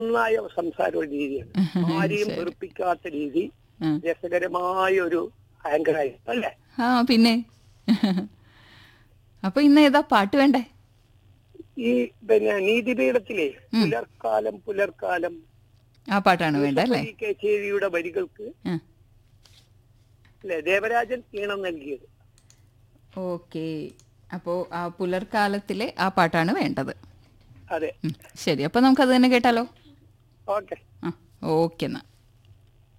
നന്നായ സംസാര രീതിയാണ് ആരെയും വെറുപ്പിക്കാത്ത രീതി ഉം. രസകരമായ ഒരു ആങ്കറായി അല്ലേ ആ പിന്നെ അപ്പൊ ഇന്ന് ഏതാ പാട്ട് വേണ്ടേ ഈ പിന്നെ നീതിപീഠത്തിലെ പുലർക്കാലം പുലർക്കാലം ആ പാട്ടാണ് വേണ്ട അല്ലേ ഈ കച്ചേരിയുടെ വരികൾക്ക് ആ അല്ലെ ദേവരാജൻ ഈണം നൽകിയത് ഓക്കെ അപ്പോൾ ആ പുലർക്കാലത്തിലെ ആ പാട്ടാണ് വേണ്ടത് അതെ ഉം, ശരി അപ്പോൾ നമുക്കത് തന്നെ കേട്ടാലോ ഓക്കെ ആ ഓക്കെ എന്നാ